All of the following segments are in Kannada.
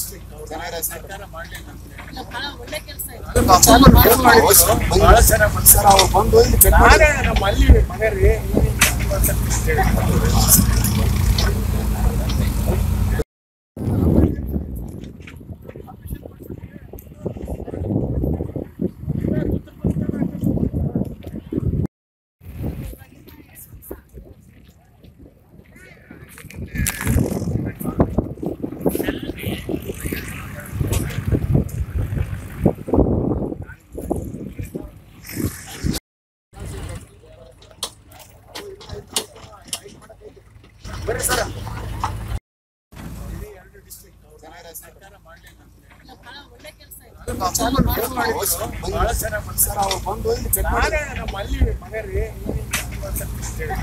ಇಲ್ಲ, ಬಹಳ ಒಳ್ಳೆ ಕೆಲಸ ಇದೆ ಬಹಳ ಚೆನ್ನಾಗಿ ಬಂತು. ಸರ್ ಅವ್ರು ಬಂದು ಇಲ್ಲಿ ಚೆಕ್ ಮಾಡಿ ನಾನೇ ನಮ್ಮ ಅಲ್ಲಿ ಮಗ ರೀ ಒಂದ್ ಸ್ವಲ್ಪ ಕೇಳಿ. ಬರ್ರಿ ಸರ್ ಇಲ್ಲ, ಬಹಳ ಒಳ್ಳೆ ಕೆಲಸ ಇದೆ ಬಹಳ ಚೆನ್ನಾಗಿ ಬಂತು. ಸರ್ ಅವ್ರು ಬಂದು ಇಲ್ಲಿ ಚೆಕ್ ಮಾಡಿ ನಾನೇ ನಮ್ಮ ಅಲ್ಲಿ ಮಗ ರೀ ಒಂದ್ ಸ್ವಲ್ಪ ಕೇಳಿ.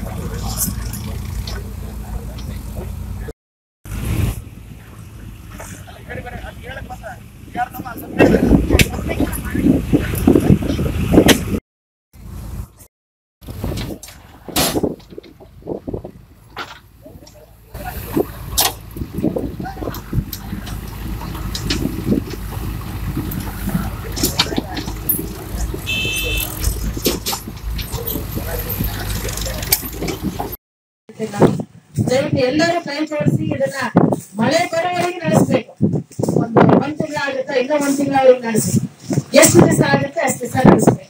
ದಯವಿಟ್ಟು ಎಲ್ಲರೂ ಕೈ ಜೋಡಿಸಿ ಇದನ್ನ ಮಳೆ ಬರೋವರೆಗೆ ನಡೆಸಬೇಕು ಒಂದು ಒಂದ್ ತಿಂಗಳ ಆಗುತ್ತೆ ಇನ್ನೂ ಒಂದ್ ತಿಂಗಳವರೆಗೆ ನಡೆಸಿ ಎಷ್ಟು ದಿವಸ ಆಗುತ್ತೆ ಅಷ್ಟು ದಿವಸ ನಡೆಸಬೇಕು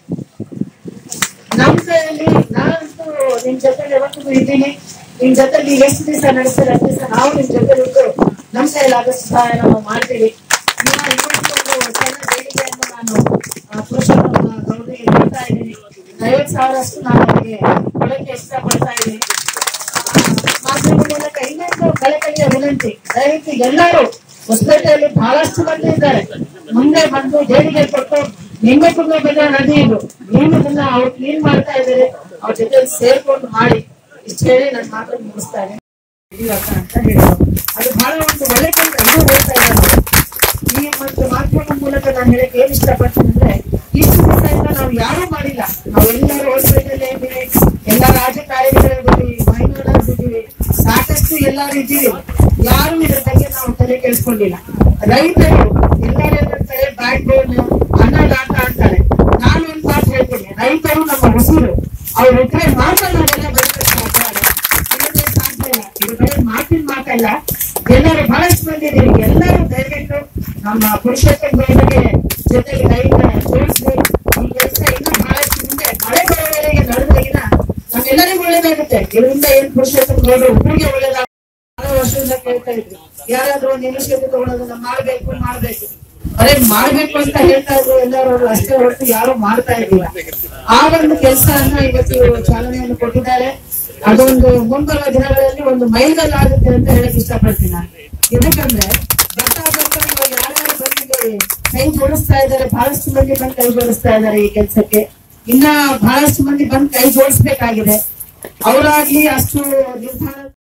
ನಮ್ ಕೈಯಲ್ಲಿ ನಾನಂತೂ ನಿಮ್ ಜೊತೆ ಯಾವತ್ತಿಗೂ ಇದ್ದೀನಿ ನಿಮ್ ಜೊತೆ ನೀವು ಎಷ್ಟು ದಿವಸ ನಡೆಸ್ತೀರ ಅಷ್ಟು ದಿವಸ ನಾವು ನಿಮ್ ಜೊತೆ ಇದ್ದು ನಮ್ ಕೈಯಲ್ಲಿ ಆದಷ್ಟು ಸಹಾಯ ನಾವು ಮಾಡ್ತೀವಿ ನಿಮ್ಮ ಇವತ್ತು ಒಂದು ಸಣ್ಣ ಬೇಡಿಕೆಯನ್ನು ನಾನು ಆ, ಪುರುಷೋತ್ತಮ ಗೌರಿಗೆ ಕೊಡ್ತಾ ಇದ್ದೀನಿ ಐವತ್ತು ಸಾವಿರಷ್ಟು ನಾನು ಅವರಿಗೆ ಕೊಡಕ್ಕೆ ಇಷ್ಟಪಡ್ತಾ ಇದ್ದೀನಿ ಮಾಧ್ಯಮ ಮೂಲಕ ಇನ್ನೊಂದು ಕಳಕಳಿಯ ವಿನಂತಿ ದಯವಿಟ್ಟು ಎಲ್ಲರೂ ಹೊಸಪೇಟೆಯಲ್ಲಿ ಬಹಳಷ್ಟು ಮಂದಿ ಇದ್ದಾರೆ ಮುಂದೆ ಬಂದು ದೇಣಿಗೆ ಕೊಟ್ಟು ನಿನ್ನೆ ತುಂಬ ಬೆಲ್ಲ ನದಿ ಇದು ಏನು ಇದನ್ನ ಅವ್ರು ಕ್ಲೀನ್ ಮಾಡ್ತಾ ಇದ್ದಾರೆ ಅವ್ರ ಜೊತೆ ಸೇರ್ಕೊಂಡು ಮಾಡಿ ಇಷ್ಟು ಹೇಳಿ ನನ್ನ ಮಾತು ಮುಗಿಸ್ತಾ ಇದ್ದೀನಿ ಯಡಿಯೂರಪ್ಪ ಅಂತ ಹೇಳಿದ್ರು ಅದು ಬಹಳ ಒಂದು ಒಳ್ಳೆ ಕೆಲಸ ಇನ್ನೂ ಹೇಳ್ತಾ ಇದ್ದಾರೆ ಈ ಒಂದು ಮಾಧ್ಯಮ ಮೂಲಕ ನಾನು ಹೇಳಕ್ ಏನ್ ಇಷ್ಟಪಡ್ತೀನಿ ಅಂದ್ರೆ ಇಷ್ಟು ದಿವಸದಿಂದ ನಾವು ಯಾರು ಮಾಡಿಲ್ಲ ನಾವೆಲ್ಲರೂ ಹೊಸಪೇಟೆಯಲ್ಲಿ ಇದ್ದೀವಿ ಎಲ್ಲ ರಾಜಕಾರಣಿಗಳಿದ್ದೀವಿ ಮಹಿಳೆಯರಿದ್ದೀವಿ ಸಾಕಷ್ಟು ಎಲ್ಲರೂ ಇದ್ದೀವಿ ಯಾರು ಇದ್ರ ಬಗ್ಗೆ ನಾವು ತಲೆ ಕೆಡಿಸ್ಕೊಂಡಿಲ್ಲ ರೈತರು ಎಲ್ಲರೂ ಏನಂತಾರೆ ಬ್ಯಾಕ್ ಬೋನ್ ಅನ್ನದಾತ ಅಂತಾರೆ ನಾನು ಒಂದ್ ಮಾತು ಹೇಳ್ತೀನಿ ರೈತರು ನಮ್ಮ ಉಸಿರು ಅವ್ರ ಇದ್ರೆ ಮಾತ್ರ ನಾವೆಲ್ಲ ಬದುಕಕ್ಕೆ ಸಾಧ್ಯ ಆಗುತ್ತೆ. ಇಲ್ಲದೆ ಸಾಧ್ಯ ಇಲ್ಲ ಇದು ಬರೀ ಮಾತಿನ ಮಾತಲ್ಲ ಎಲ್ಲರೂ ಬಹಳಷ್ಟು ಮಂದಿ ಇದೀವಿ ಎಲ್ಲರೂ ದಯವಿಟ್ಟು ನಮ್ಮ ಪುರುಷೋತ್ತಮ ಗೌಡರಿಗೆ ಜೊತೆಗೆ ರೈತ ಜೋಡಿಸಿ ಈ ಕೆಲಸ ಇನ್ನೂ ಬಹಳಷ್ಟು ಮುಂದೆ ಮಳೆ ಬರೋವರೆಗೆ ನಡೆದ್ರೆಗಿನ ನಮ್ಮೆಲ್ಲರಿಗೂ ಒಳ್ಳೇದಾಗುತ್ತೆ ಇದರಿಂದ ಏನ್ ಪುರುಷೋತ್ತಮ ಗೌಡರು ಊರಿಗೆ ಒಳ್ಳೇದಾಗ ಬಹಳ ವರ್ಷದಿಂದ ಕೇಳ್ತಾ ಇದ್ರು ಯಾರಾದ್ರೂ ಒಂದು ಇನಿಷಿಯೇಟಿವ್ ತಗೊಳೋದನ್ನ ಮಾಡ್ಬೇಕು ಮಾಡ್ಬೇಕು ಅರೆ ಮಾಡ್ಬೇಕು ಅಂತ ಹೇಳ್ತಾ ಇದ್ರು ಎಲ್ಲರೂ ಅಷ್ಟೇ ಹೊರತು ಯಾರು ಮಾಡ್ತಾ ಇರ್ಲಿಲ್ಲ ಆ ಒಂದು ಕೆಲಸವನ್ನ ಇವತ್ತು ಚಾಲನೆಯನ್ನು ಕೊಟ್ಟಿದ್ದಾರೆ ಅದೊಂದು ಮುಂಬರುವ ದಿನಗಳಲ್ಲಿ ಒಂದು ಮೈಲ್ಗಲ್ ಆಗುತ್ತೆ ಅಂತ ಹೇಳಕ್ ಇಷ್ಟಪಡ್ತೀನಿ ನಾನು ಇದಕ್ಕಂದ್ರೆ ಬರ್ತಾ ಬರ್ತಾ ಇವಾಗ ಯಾರ್ಯಾರು ಬಂದಿದೆ ಕೈ ಜೋಡಿಸ್ತಾ ಇದ್ದಾರೆ ಬಹಳಷ್ಟು ಮಂದಿ ಬಂದು ಕೈ ಜೋಡಿಸ್ತಾ ಇದ್ದಾರೆ ಈ ಕೆಲಸಕ್ಕೆ ಇನ್ನ ಬಹಳಷ್ಟು ಮಂದಿ ಬಂದು ಕೈ ಜೋಡಿಸ್ಬೇಕಾಗಿದೆ ಅವರಾಗ್ಲಿ ಅಷ್ಟು ನಿರ್ಧಾರ